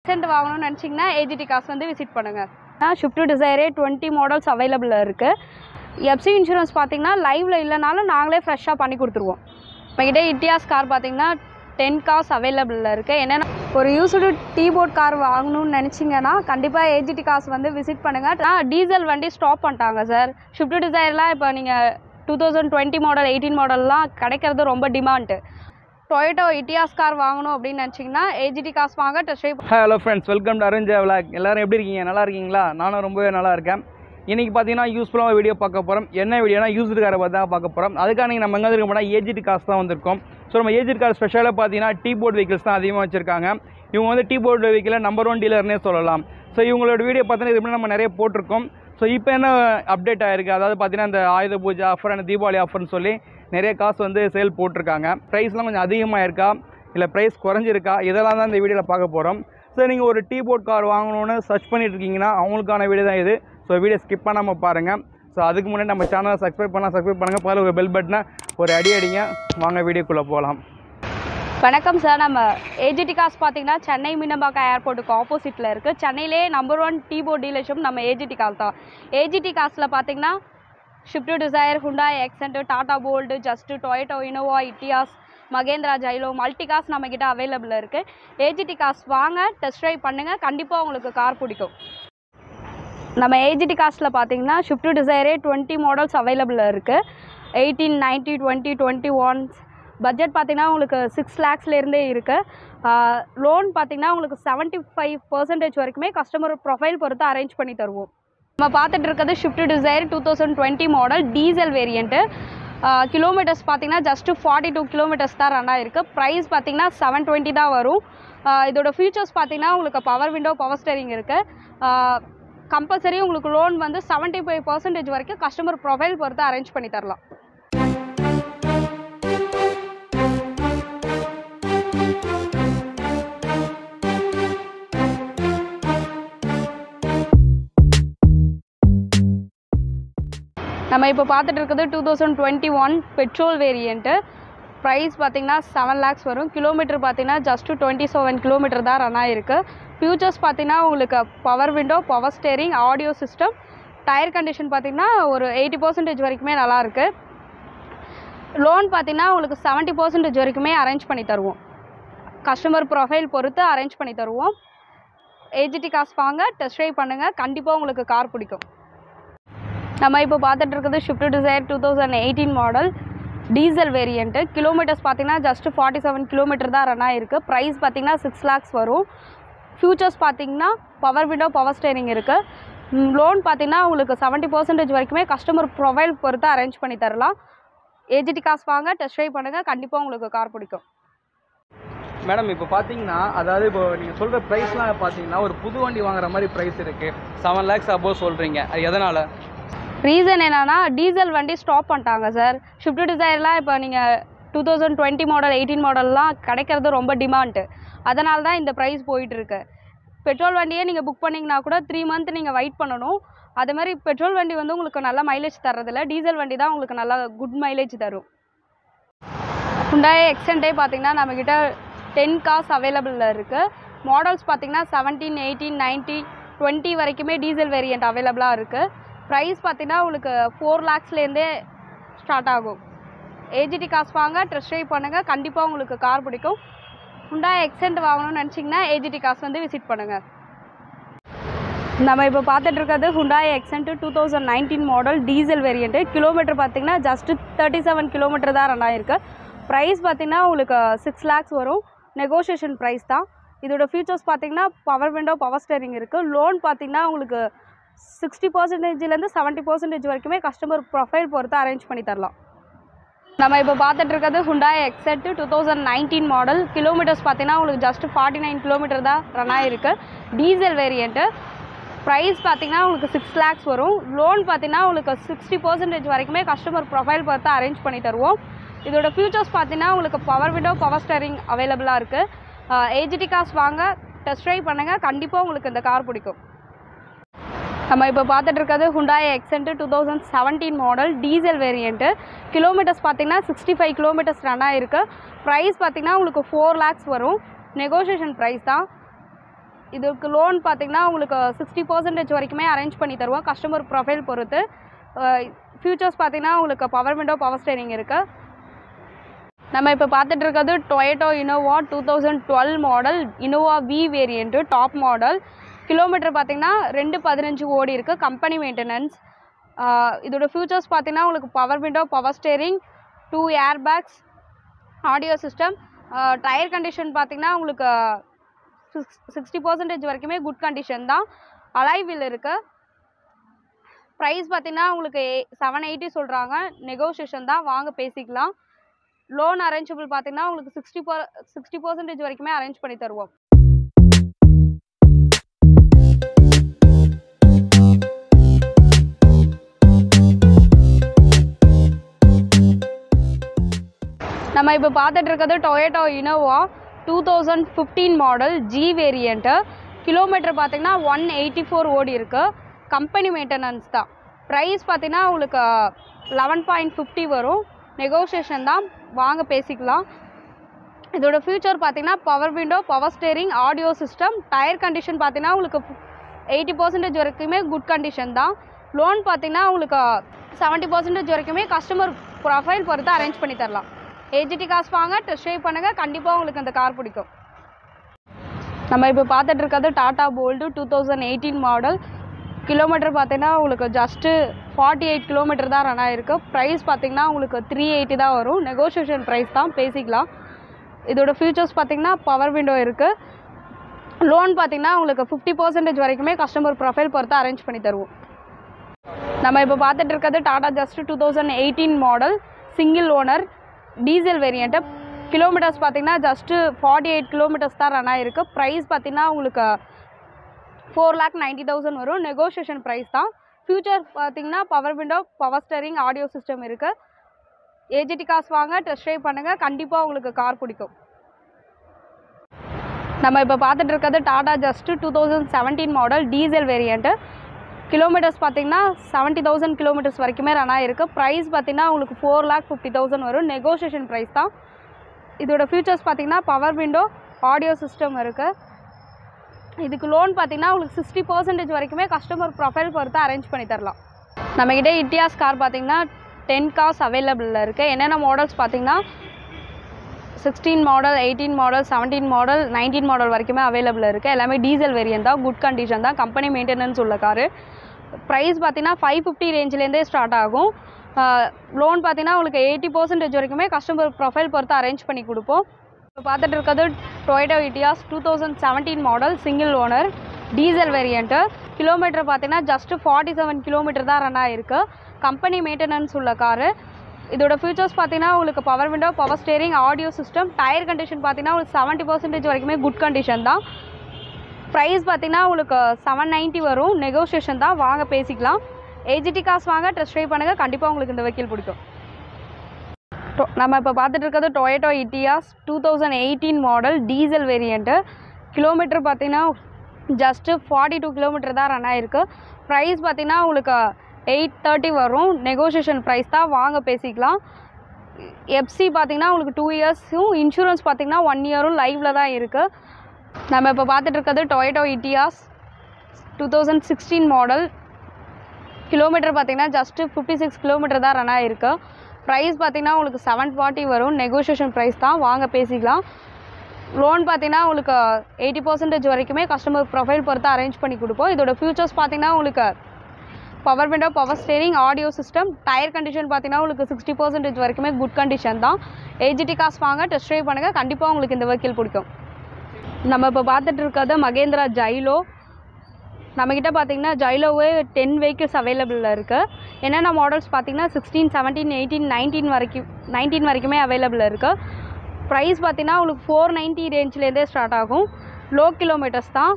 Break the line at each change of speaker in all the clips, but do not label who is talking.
extend வாங்கணும்னு நினச்சிங்கன்னா AGT காசு வந்து விசிட் பண்ணுங்கள் ஷிஃப்ட் டிசைரே டுவெண்ட்டி மாடல்ஸ் அவைலபிளாக இருக்குது எஃப்சி இன்சூரன்ஸ் பார்த்தீங்கன்னா லைவில் இல்லைனாலும் நாங்களே ஃப்ரெஷ்ஷாக பண்ணி கொடுத்துருவோம் நம்மகிட்ட இட்டியாஸ் கார் பார்த்தீங்கன்னா டென் கார்ஸ் அவைலபிளில் இருக்குது என்னென்னா ஒரு யூஸ்டு டீ போர்ட் கார் வாங்கணும்னு நினச்சிங்கன்னா கண்டிப்பாக ஏஜிடி காசு வந்து விசிட் பண்ணுங்கள் ஆனால் டீசல் வண்டி ஸ்டாப் பண்ணிட்டாங்க சார் ஷிஃப்ட் டிசைர்லாம் இப்போ நீங்கள் two thousand twenty model eighteen மாடல்லாம் கிடைக்கிறது ரொம்ப டிமாண்ட்டு டொயோட்டோ இட்டியாஸ் கார் வாங்கணும் அப்படின்னு நினச்சிங்கன்னா ஏஜிடி காசு வாங்க test drive
hello friends welcome to Orange vlog எல்லாரும் எப்படி இருக்கீங்க நல்லா இருக்கீங்களா நானும் ரொம்பவே நல்லா இருக்கேன் இன்றைக்கி பார்த்தீங்கன்னா யூஸ்ஃபுல்லாக வீடியோ பார்க்க போகிறோம் என்ன வீடியோனா யூஸ்டு காரை பார்த்து தான் பார்க்க போகிறோம் அதுக்காக நீங்கள் நம்ம எங்கே இருக்க போனால் ஏஜிடி காசு தான் வந்திருக்கோம் ஸோ நம்ம ஏஜிடி கார் ஸ்பெஷலாக பார்த்தீங்கன்னா டீ போர்ட் வெஹிக்கிள்ஸ் தான் அதிகமாக வச்சிருக்காங்க இவங்க வந்து டீ போர்ட் வெஹிக்கிளில் நம்பர் ஒன் டீலர்னே சொல்லலாம் ஸோ இவங்களோட வீடியோ பார்த்தீங்கன்னா இது முன்னாடி நம்ம நிறைய போட்டிருக்கோம் ஸோ இப்போ என்ன அப்டேட் ஆயிருக்கு அதாவது பார்த்தீங்கன்னா இந்த ஆயுத பூஜை ஆஃபர் அண்ட் தீபாவளி ஆஃபர்னு சொல்லி நிறைய காசு வந்து சேல் போட்டிருக்காங்க ப்ரைஸ்லாம் கொஞ்சம் அதிகமாக இருக்கா இல்லை ப்ரைஸ் குறைஞ்சிருக்கா இதெல்லாம் தான் இந்த வீடியோவில் பார்க்க போகிறோம் ஸோ நீங்கள் ஒரு டீ போர்ட் கார் வாங்கணும்னு சர்ச் பண்ணிட்டு இருக்கீங்கன்னா அவங்களுக்கான வீடியோ தான் இது ஸோ வீடியோ ஸ்கிப் பண்ணாமல் பாருங்கள் ஸோ அதுக்கு முன்னாடி நம்ம சேனலை சப்ஸ்கிரைப் பண்ணலாம் சப்ஸ்கிரைப் பண்ணுங்கள் பக்கத்தில் ஒரு பெல் பட்டனை ஒரு அடி அடிங்க வாங்க வீடியோக்குள்ளே போகலாம்
வணக்கம் சார் நம்ம ஏஜிடி காஸ் பார்த்தீங்கன்னா சென்னை மீனம்பாக்கம் ஏர்போர்ட்டுக்கு ஆப்போசிட்டில் இருக்குது சென்னையிலே number one T board dealership நம்ம ஏஜிடி காஸ் தான் ஏஜிடி காஸில் பார்த்தீங்கன்னா Swift Dzire Hyundai Xcent Tata Bolt Zest Toyota Innova Etios Mahindra Xylo multi cars நம்மக்கிட்ட அவைலபிள் இருக்குது ஏஜிடி காஸ் வாங்க டெஸ்ட் ட்ரைவ் பண்ணுங்கள் கண்டிப்பாக உங்களுக்கு கார் பிடிக்கும் நம்ம ஏஜிடி காஸ்ட்டில் பார்த்தீங்கன்னா ஷிஃப்ட் டிசைரே டுவெண்ட்டி மாடல்ஸ் அவைலபிளில் இருக்குது eighteen ninety twenty twenty ones budget பார்த்தீங்கன்னா உங்களுக்கு சிக்ஸ் லேக்ஸ்லேருந்தே இருக்குது லோன் பார்த்தீங்கன்னா உங்களுக்கு செவன்ட்டி ஃபைவ் பர்சன்டேஜ் வரைக்குமே கஸ்டமர் ப்ரொஃபைல் பொறுத்து அரேஞ்ச் பண்ணி தருவோம் நம்ம பார்த்துட்டு இருக்கிறது Swift Dzire two thousand twenty model diesel variant kilometres பார்த்தீங்கன்னா ஜஸ்ட்டு ஃபார்ட்டி டூ கிலோமீட்டர்ஸ் தான் ரன் ஆயிருக்கு ப்ரைஸ் பார்த்தீங்கன்னா செவன் டுவெண்ட்டி தான் வரும் ஆஹ் இதோட ஃபீச்சர்ஸ் பார்த்தீங்கன்னா உங்களுக்கு பவர் விண்டோ பவர் ஸ்டேரிங் இருக்குது கம்பல்சரி உங்களுக்கு லோன் வந்து செவன்ட்டி ஃபைவ் பர்சன்டேஜ் வரைக்கும் கஸ்டமர் ப்ரொஃபைல் பொறுத்து அரேஞ்ச் பண்ணி தரலாம் நம்ம இப்போ பார்த்துட்டு இருக்கிறது two thousand twenty one petrol variant price பார்த்தீங்கன்னா செவன் லேக்ஸ் வரும் கிலோமீட்டர் பார்த்தீங்கன்னா ஜஸ்ட்டு டுவெண்ட்டி செவன் கிலோமீட்டர் தான் ரன் ஆயிருக்கு ஃபியூச்சர்ஸ் பார்த்தீங்கன்னா உங்களுக்கு power window power steering audio system tyre condition பார்த்தீங்கன்னா ஒரு எயிட்டி பர்சன்டேஜ் வரைக்குமே நல்லாயிருக்கு லோன் பார்த்தீங்கன்னா உங்களுக்கு செவன்ட்டி பர்சன்டேஜ் வரைக்குமே அரேஞ்ச் பண்ணி தருவோம் கஸ்டமர் ப்ரொஃபைல் பொறுத்து அரேஞ்ச் பண்ணி தருவோம் ஏஜிடி காசு வாங்க டெஸ்ட் ட்ரைவ் பண்ணுங்கள் கண்டிப்பாக உங்களுக்கு கார் பிடிக்கும் நம்ம இப்போ பார்த்துட்டு இருக்கிறது Swift Dzire two thousand eighteen model diesel variant kilometres பார்த்தீங்கன்னா ஜஸ்ட் ஃபார்ட்டி செவன் கிலோமீட்டர் தான் ரன் ஆகிருக்கு ப்ரைஸ் பார்த்தீங்கன்னா சிக்ஸ் லேக்ஸ் வரும் ஃபியூச்சர்ஸ் பார்த்தீங்கன்னா பவர் விண்டோ பவர் ஸ்டேரிங் இருக்குது லோன் பார்த்தீங்கன்னா உங்களுக்கு செவன்ட்டி பர்சன்டேஜ் வரைக்குமே கஸ்டமர் ப்ரொஃபைல் பொறுத்து அரேஞ்ச் பண்ணி தரலாம் ஏஜிடி காசு வாங்க டெஸ்ட் ட்ரைவ் பண்ணுங்கள் கண்டிப்பாக உங்களுக்கு கார் பிடிக்கும்
மேடம் இப்போ பார்த்தீங்கன்னா அதாவது இப்போ நீங்கள் சொல்கிற ப்ரைஸ்லாம் பார்த்தீங்கன்னா ஒரு புது வண்டி வாங்குற மாதிரி ப்ரைஸ் இருக்குது செவன் லேக்ஸ் அபோவ் சொல்கிறீங்க அது எதனால்
ரீசன் என்னன்னா டீசல் வண்டி ஸ்டாப் பண்ணிட்டாங்க சார் ஷிஃப்ட் டிசைர்லாம் இப்போ நீங்கள் two thousand twenty model eighteen மாடல்லாம் கிடைக்கிறது ரொம்ப டிமாண்ட்டு அதனால தான் இந்த ப்ரைஸ் போயிட்டுருக்கு பெட்ரோல் வண்டியே நீங்கள் புக் பண்ணிங்கன்னா கூட த்ரீ மந்த் நீங்கள் வெயிட் பண்ணணும் அதே மாதிரி பெட்ரோல் வண்டி வந்து உங்களுக்கு நல்ல மைலேஜ் தர்றதில்ல டீசல் வண்டி தான் உங்களுக்கு நல்லா குட் மைலேஜ் தரும் ஹுண்டாய் எக்ஸென்டே பார்த்தீங்கன்னா நம்மக்கிட்ட டென் கார்ஸ் அவைலபிளில் இருக்குது மாடல்ஸ் பார்த்தீங்கன்னா செவன்டீன் எயிட்டீன் நைன்ட்டி டுவெண்ட்டி வரைக்குமே டீசல் வேரியண்ட் அவைலபிளாக இருக்குது ப்ரைஸ் பார்த்தீங்கன்னா உங்களுக்கு ஃபோர் லேக்ஸ்லேருந்தே ஸ்டார்ட் ஆகும் ஏஜிடி காசு வாங்க ட்ரெஸ் ட்ரைவ் பண்ணுங்கள் கண்டிப்பாக உங்களுக்கு கார் பிடிக்கும் ஹுண்டாய் எக்ஸென்ட் வாங்கணும்னு நினச்சிங்கன்னா ஏஜிடி காசு வந்து விசிட் பண்ணுங்கள் நம்ம இப்போ பார்த்துட்டு இருக்கிறது Hyundai Xcent two thousand nineteen model diesel variant kilometre பார்த்தீங்கன்னா ஜஸ்ட் தேர்ட்டி செவன் கிலோமீட்டர் தான் ரன் ஆயிருக்கு ப்ரைஸ் பார்த்தீங்கன்னா உங்களுக்கு சிக்ஸ் லேக்ஸ் வரும் நெகோஷியேஷன் ப்ரைஸ் தான் இதோட ஃபீச்சர்ஸ் பார்த்தீங்கன்னா பவர் விண்டோ பவர் ஸ்டேரிங் இருக்குது லோன் பார்த்தீங்கன்னா உங்களுக்கு சிக்ஸ்டி பர்சன்டேஜ்லேருந்து செவன்ட்டி பர்சன்டேஜ் வரைக்குமே கஸ்டமர் ப்ரொஃபைல் பொறுத்து அரேஞ்ச் பண்ணி தரலாம் நம்ம இப்போ பார்த்துட்டு இருக்கிறது Hyundai Xcent two thousand nineteen model kilometres பார்த்தீங்கன்னா உங்களுக்கு ஜஸ்ட் ஃபார்ட்டி நைன் கிலோமீட்டர் தான் ரன் ஆகிருக்கு டீசல் வேரியண்ட்டு ப்ரைஸ் பார்த்தீங்கன்னா உங்களுக்கு சிக்ஸ் லேக்ஸ் வரும் லோன் பார்த்தீங்கன்னா உங்களுக்கு சிக்ஸ்டி பர்சன்டேஜ் வரைக்குமே கஸ்டமர் ப்ரொஃபைல் பார்த்து அரேஞ்ச் பண்ணி தருவோம் இதோட ஃபியூச்சர்ஸ் பார்த்தீங்கன்னா உங்களுக்கு பவர் விண்டோ பவர் ஸ்டேரிங் அவைலபிளாக இருக்குது ஏஜிடி காஸ் வாங்க டெஸ்ட் ட்ரைவ் பண்ணுங்கள் கண்டிப்பாக உங்களுக்கு இந்த கார் பிடிக்கும் நம்ம இப்போ பார்த்துட்டு இருக்கிறது Hyundai Xcent two thousand seventeen model diesel variant kilometres பார்த்தீங்கன்னா சிக்ஸ்டி ஃபைவ் கிலோமீட்டர்ஸ் ரன் ஆயிருக்கு ப்ரைஸ் பார்த்தீங்கன்னா உங்களுக்கு ஃபோர் லேக்ஸ் வரும் நெகோஷியேஷன் ப்ரைஸ் தான் இதுக்கு லோன் பார்த்தீங்கன்னா உங்களுக்கு சிக்ஸ்டி பர்சன்டேஜ் வரைக்குமே அரேஞ்ச் பண்ணி தருவோம் கஸ்டமர் ப்ரொஃபைல் பொறுத்து ஃபியூச்சர்ஸ் பார்த்தீங்கன்னா உங்களுக்கு பவர் விண்டோ பவர் ஸ்டேரிங் இருக்குது நம்ம இப்போ பார்த்துட்டு இருக்கிறது Toyota Innova two thousand twelve model Innova V variant top model kilometre பார்த்தீங்கன்னா ரெண்டு பதினஞ்சு ஓடி இருக்குது கம்பெனி மெயின்டெனன்ஸ் இதோட ஃபியூச்சர்ஸ் பார்த்தீங்கன்னா உங்களுக்கு power window power steering two air bags audio system tyre condition பார்த்தீங்கன்னா உங்களுக்கு சிக்ஸ் சிக்ஸ்டி பர்சன்டேஜ் வரைக்குமே குட் கண்டிஷன் தான் அலாய் வீல் இருக்குது ப்ரைஸ் பார்த்தீங்கன்னா உங்களுக்கு செவன் எயிட்டி சொல்கிறாங்க நெகோஷியேஷன் தான் வாங்க பேசிக்கலாம் லோன் அரேஞ்சபிள் பார்த்தீங்கன்னா உங்களுக்கு சிக்ஸ்டி பர் சிக்ஸ்டி பர்சன்டேஜ் வரைக்குமே அரேஞ்ச் பண்ணி தருவோம் நம்ம இப்போ பார்த்துட்டு இருக்கிறது Toyota Innova two thousand fifteen model G variant kilometre பார்த்தீங்கன்னா ஒன் எயிட்டி ஃபோர் ஓடி இருக்கு கம்பெனி மெயின்டெனன்ஸ் தான் ப்ரைஸ் பார்த்தீங்கன்னா உங்களுக்கு லெவன் பாயிண்ட் ஃபிஃப்டி வரும் நெகோஷியேஷன் தான் வாங்க பேசிக்கலாம் இதோட ஃபியூச்சர் பார்த்தீங்கன்னா power window power steering audio system tyre condition பார்த்தீங்கன்னா உங்களுக்கு எயிட்டி பர்சன்டேஜ் வரைக்குமே குட் கண்டிஷன் தான் லோன் பார்த்தீங்கன்னா உங்களுக்கு செவன்ட்டி பர்சன்டேஜ் வரைக்குமே கஸ்டமர் ப்ரொஃபைல் பொறுத்து அரேஞ்ச் பண்ணி தரலாம் ஏஜிடி காசு வாங்க டெஸ்ட் ட்ரைவ் பண்ணுங்கள் கண்டிப்பாக உங்களுக்கு அந்த கார் பிடிக்கும் நம்ம இப்போ பார்த்துட்டு இருக்கிறது Tata Bolt two thousand eighteen model kilometre பார்த்தீங்கன்னா உங்களுக்கு ஜஸ்ட்டு ஃபார்ட்டி எயிட் கிலோமீட்டர் தான் ரன் ஆகிருக்கு ப்ரைஸ் பார்த்தீங்கன்னா உங்களுக்கு த்ரீ எயிட்டி தான் வரும் நெகோஷியேஷன் ப்ரைஸ் தான் பேசிக்கலாம் இதோட ஃபீச்சர்ஸ் பார்த்தீங்கன்னா பவர் விண்டோ இருக்குது லோன் பார்த்தீங்கன்னா உங்களுக்கு ஃபிஃப்டி பர்சன்டேஜ் வரைக்குமே கஸ்டமர் ப்ரொஃபைல் பொறுத்து அரேஞ்ச் பண்ணி தருவோம் நம்ம இப்போ பார்த்துட்டு இருக்கிறது Tata Zest two thousand eighteen model single owner diesel variant kilometres பார்த்தீங்கன்னா ஜஸ்ட்டு ஃபார்ட்டி எயிட் கிலோமீட்டர்ஸ் தான் ரன் ஆகிருக்கு ப்ரைஸ் பார்த்தீங்கன்னா உங்களுக்கு ஃபோர் லேக் நைன்ட்டி தௌசண்ட் வரும் நெகோஷியேஷன் ப்ரைஸ் தான் ஃபியூச்சர் பார்த்தீங்கன்னா power window power steering audio system இருக்குது ஏஜிடி காசு வாங்க டெஸ்ட் ட்ரைவ் பண்ணுங்கள் கண்டிப்பாக உங்களுக்கு கார் பிடிக்கும் நம்ம இப்போ பார்த்துட்டு இருக்கிறது Tata Zest two thousand seventeen model diesel variant kilometres பார்த்தீங்கன்னா செவன்ட்டி தௌசண்ட் கிலோமீட்டர்ஸ் வரைக்குமே ரன் ஆகிருக்கு ப்ரைஸ் பார்த்தீங்கன்னா உங்களுக்கு ஃபோர் லேக் ஃபிஃப்டி தௌசண்ட் வரும் நெகோஷியேஷன் ப்ரைஸ் தான் இதோட ஃபீச்சர்ஸ் பார்த்தீங்கன்னா பவர் விண்டோ ஆடியோ சிஸ்டம் இருக்குது இதுக்கு லோன் பார்த்தீங்கன்னா உங்களுக்கு சிக்ஸ்டி பர்சன்டேஜ் வரைக்குமே கஸ்டமர் ப்ரொஃபைல் பொறுத்து அரேஞ்ச் பண்ணி தரலாம் நம்மக்கிட்ட இட்டியாஸ் கார் பார்த்தீங்கன்னா டென் கார்ஸ் அவைலபிளில் இருக்குது என்னென்ன மாடல்ஸ் பார்த்தீங்கன்னா sixteen model eighteen model seventeen model nineteen model வரைக்குமே அவைலபிள் இருக்குது எல்லாமே டீசல் வேரியன்ட் தான் குட் கண்டிஷன் தான் கம்பெனி மெயின்டெனன்ஸ் உள்ள காரு ப்ரைஸ் பார்த்தீங்கன்னா ஃபைவ் ஃபிஃப்டி ரேஞ்சிலேருந்தே ஸ்டார்ட் ஆகும் லோன் பார்த்தீங்கன்னா உங்களுக்கு எயிட்டி பர்சன்டேஜ் வரைக்குமே கஸ்டமர் ப்ரொஃபைல் பொறுத்து அரேஞ்ச் பண்ணி கொடுப்போம் இப்போ பார்த்துட்டு இருக்கிறது Toyota Etios two thousand seventeen model single owner diesel variant kilometre பார்த்தீங்கன்னா ஜஸ்ட்டு ஃபார்ட்டி செவன் கிலோமீட்டர் தான் ரன் ஆகிருக்கு கம்பெனி மெயின்டெனன்ஸ் உள்ள காரு இதோட ஃபீச்சர்ஸ் பார்த்தீங்கன்னா உங்களுக்கு power window power steering audio system tyre condition பார்த்தீங்கன்னா உங்களுக்கு செவன்ட்டி பர்சன்டேஜ் வரைக்குமே குட் கண்டிஷன் தான் ப்ரைஸ் பார்த்தீங்கன்னா உங்களுக்கு செவன் நைன்ட்டி வரும் நெகோஷியேஷன் தான் வாங்க பேசிக்கலாம் ஏஜிடி காசு வாங்க டெஸ்ட் ட்ரைவ் பண்ணுங்கள் கண்டிப்பாக உங்களுக்கு இந்த வெஹிக்கிள் பிடிக்கும் டொ- நம்ம இப்போ பார்த்துட்டு இருக்கிறது Toyota Etios two thousand eighteen model diesel variant kilometre பார்த்தீங்கன்னா ஜஸ்ட்டு ஃபார்ட்டி டூ கிலோமீட்டர் தான் ரன் ஆகிருக்கு ப்ரைஸ் பார்த்தீங்கன்னா உங்களுக்கு எயிட் தேர்ட்டி வரும் நெகோஷியேஷன் ப்ரைஸ் தான் வாங்க பேசிக்கலாம் எஃப்சி பார்த்தீங்கன்னா உங்களுக்கு டூ இயர்ஸும் இன்சூரன்ஸ் பார்த்தீங்கன்னா ஒன் இயரும் லைவில் தான் இருக்குது நம்ம இப்போ பார்த்துட்டு இருக்கிறது Toyota Etios two thousand sixteen model kilometre பார்த்தீங்கன்னா ஜஸ்ட்டு ஃபிஃப்டி சிக்ஸ் கிலோமீட்டர் தான் ரன் ஆகிருக்கு ப்ரைஸ் பார்த்தீங்கன்னா உங்களுக்கு செவன் ஃபார்ட்டி வரும் நெகோஷியேஷன் ப்ரைஸ் தான் வாங்க பேசிக்கலாம் லோன் பார்த்தீங்கன்னா உங்களுக்கு எயிட்டி பர்சன்டேஜ் வரைக்குமே கஸ்டமர் ப்ரொஃபைல் பொறுத்து அரேஞ்ச் பண்ணி கொடுப்போம் இதோட ஃபியூச்சர்ஸ் பார்த்தீங்கன்னா உங்களுக்கு power window power steering audio system tyre condition பார்த்தீங்கன்னா உங்களுக்கு சிக்ஸ்டி பர்சன்டேஜ் வரைக்குமே குட் கண்டிஷன் தான் ஏஜிடி காசு வாங்க டெஸ்ட் ட்ரைவ் பண்ணுங்கள் கண்டிப்பாக உங்களுக்கு இந்த வெஹிக்கிள் பிடிக்கும் நம்ம இப்போ பார்த்துட்டு இருக்கிறது மகேந்திரா ஜைலோ நம்மக்கிட்ட பார்த்தீங்கன்னா ஜைலோவே டென் வெஹிக்கிள்ஸ் அவைலபிளில் இருக்குது என்னென்ன மாடல்ஸ் பார்த்தீங்கன்னா சிக்ஸ்டீன் செவன்டீன் எயிட்டீன் நைன்டீன் வரைக்கும் நைன்டீன் வரைக்குமே அவைலபிள் இருக்குது ப்ரைஸ் பார்த்தீங்கன்னா உங்களுக்கு ஃபோர் நைன்ட்டி ரேஞ்சிலேருந்தே ஸ்டார்ட் ஆகும் லோ கிலோமீட்டர்ஸ் தான்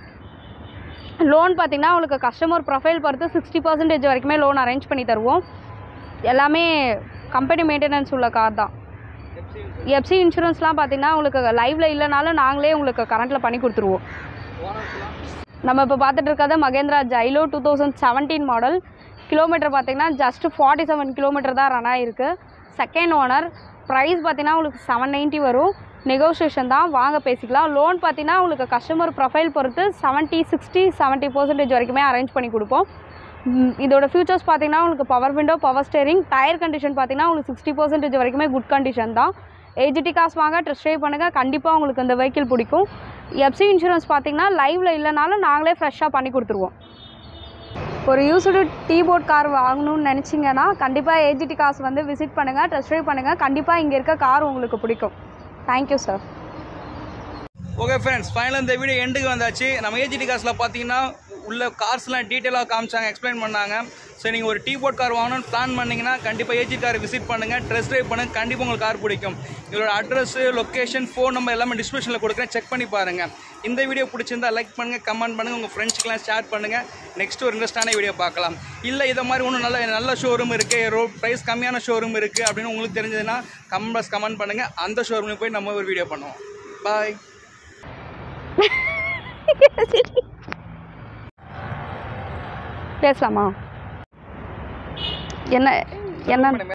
லோன் பார்த்தீங்கன்னா உங்களுக்கு கஸ்டமர் ப்ரொஃபைல் பொறுத்து சிக்ஸ்டி பர்சன்டேஜ் வரைக்குமே லோன் அரேஞ்ச் பண்ணி தருவோம் எல்லாமே கம்பெனி மெயின்டெனன்ஸ் உள்ள கார் தான் எஃப்சி இன்சூரன்ஸ்லாம் பார்த்தீங்கன்னா உங்களுக்கு லைவில் இல்லைனாலும் நாங்களே உங்களுக்கு கரண்ட்டில் பண்ணி கொடுத்துருவோம் நம்ம இப்போ பார்த்துட்டு இருக்கிறது Mahindra Xylo two thousand seventeen model kilometre பார்த்தீங்கன்னா ஜஸ்ட் ஃபார்ட்டி செவன் கிலோமீட்டர் தான் ரன் ஆகிருக்கு செகண்ட் ஓனர் ப்ரைஸ் பார்த்தீங்கன்னா உங்களுக்கு செவன் நைன்ட்டி வரும் நெகோசியேஷன் தான் வாங்க பேசிக்கலாம் லோன் பார்த்தீங்கன்னா உங்களுக்கு கஸ்டமர் ப்ரொஃபைல் பொறுத்து செவன்ட்டி சிக்ஸ்டி செவன்ட்டி பர்சன்டேஜ் வரைக்குமே அரேஞ்ச் பண்ணி கொடுப்போம் ம், இதோட ஃபியூச்சர்ஸ் பார்த்தீங்கன்னா உங்களுக்கு power window power steering tyre condition பார்த்தீங்கன்னா உங்களுக்கு சிக்ஸ்டி பர்சன்டேஜ் வரைக்குமே குட் கண்டிஷன் தான் ஏஜிடி காசு வாங்க டெஸ்ட் ட்ரைவ் பண்ணுங்கள் கண்டிப்பாக உங்களுக்கு இந்த வெஹிக்கிள் பிடிக்கும் எஃப்சி இன்சூரன்ஸ் பார்த்தீங்கன்னா லைவில் இல்லைனாலும் நாங்களே ஃப்ரெஷ்ஷாக பண்ணி கொடுத்துருவோம் ஒரு யூஸ்டு டீ போர்ட் கார் வாங்கணும்னு நினச்சிங்கன்னா கண்டிப்பாக ஏஜிடி காசு வந்து விசிட் பண்ணுங்கள் டெஸ்ட் ட்ரைவ் பண்ணுங்கள் கண்டிப்பாக இங்கே இருக்க கார் உங்களுக்கு பிடிக்கும் தேங்க்யூ சார்
ஓகே ஃப்ரெண்ட்ஸ் ஃபைனலாக இந்த வீடியோ எண்டுக்கு வந்தாச்சு நம்ம ஏஜிடி காசில் பார்த்தீங்கன்னா உள்ள கார்ஸ்லாம் டீட்டெயிலாக காமிச்சாங்க எக்ஸ்பிளைன் பண்ணாங்க ஸோ நீங்கள் ஒரு டீ போர்ட் கார் வாங்கணும்னு பிளான் பண்ணீங்கன்னா கண்டிப்பாக ஏஜி கார் விசிட் பண்ணுங்கள் ட்ரெஸ் ட்ரைவ் பண்ணுங்க கண்டிப்பாக உங்களுக்கு கார் பிடிக்கும் இதோட அட்ரஸ் லொக்கேஷன் ஃபோன் நம்பர் எல்லாமே டிஸ்கிரிப்ஷனில் கொடுக்குறேன் செக் பண்ணி பாருங்கள் இந்த வீடியோ பிடிச்சிருந்தா லைக் பண்ணுங்கள் கமெண்ட் பண்ணுங்கள் உங்கள் ஃப்ரெண்ட்ஸ்க்கெலாம் ஷேர் பண்ணுங்கள் நெக்ஸ்ட் ஒரு இன்ட்ரெஸ்டான வீடியோ பார்க்கலாம் இல்லை இதை மாதிரி ஒன்றும் நல்ல நல்ல ஷோரூம் இருக்குது ரோ ப்ரைஸ் கம்மியான ஷோரூம் இருக்குது அப்படின்னு உங்களுக்கு தெரிஞ்சதுன்னா கமெண்ட்ஸ் கமெண்ட் பண்ணுங்கள் அந்த ஷோரூமில் போய் நம்ம ஒரு வீடியோ பண்ணுவோம் பாய்
பேசலாமா என்ன என்ன